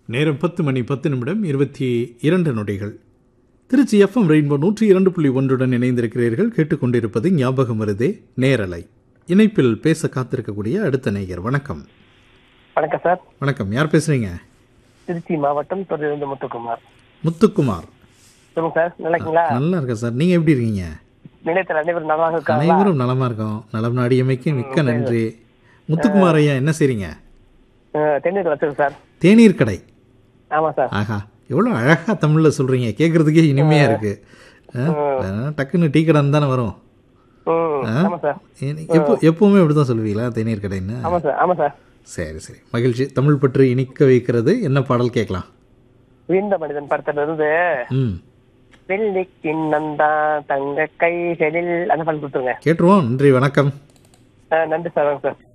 நேரம் பத்து மணி பத்து நிமிடம் இருபத்தி இரண்டு நொடிகள் திருச்சி எஃப்எம் ரெயின்போ நூற்றி இரண்டு புள்ளி ஒன்றுடன் இணைந்திருக்கிறீர்கள் கேட்டுக்கொண்டிருப்பது ஞாபகம் வருதே நேரலை இணைப்பில் பேச காத்திருக்கக்கூடிய அடுத்த நேயர் வணக்கம் வணக்கம் சார் வணக்கம் யார் பேசுறீங்க திருச்சி மாவட்டம் தொடர்ந்து முத்துக்குமார் முத்துக்குமார் சொல்லுங்க சார் நல்லா இருக்கீங்களா நல்லா இருக்கேன் சார் நீங்க எப்படி இருக்கீங்க நிலையத்தில் அனைவரும் நல்லா இருக்காங்களா அனைவரும் நலமா இருக்கோம் நலம் நாடியமைக்கு மிக்க நன்றி முத்துக்குமார் ஐயா என்ன செய்றீங்க அஹ், தென்னூர் வச்சிருக்கு சார் தேநீர் கடை ஆமா சார் ஆஹா எவ்வளோ அழகா தமிழ்ல சொல்றீங்க கேட்கறதுக்கே இனிமையா இருக்கு ஆ? ஆ, டக்குன்னு டீ கடைன்னு தானே வரும் ம் ஆ? ஆமா சார் ஏ- எப்போ எப்பவுமே அப்படிதான் சொல்லுவீங்களா தேநீர் கடைன்னு ஆமா சார் ஆமா சார் சரி சரி மகிழ்ச்சி தமிழ் பற்றி இனிக்க வைக்கிறது என்ன பாடல் கேட்கலாம் வீழ்ந்த மனிதன் படத்துல இருந்து ம் வெள்ளி கிண்ணந்தான் தங்க கைகளில் அந்த பால் கொடுத்துருங்க கேட்டுருவோம் நன்றி வணக்கம் அஹ், நன்றி சார் வாங்க சார்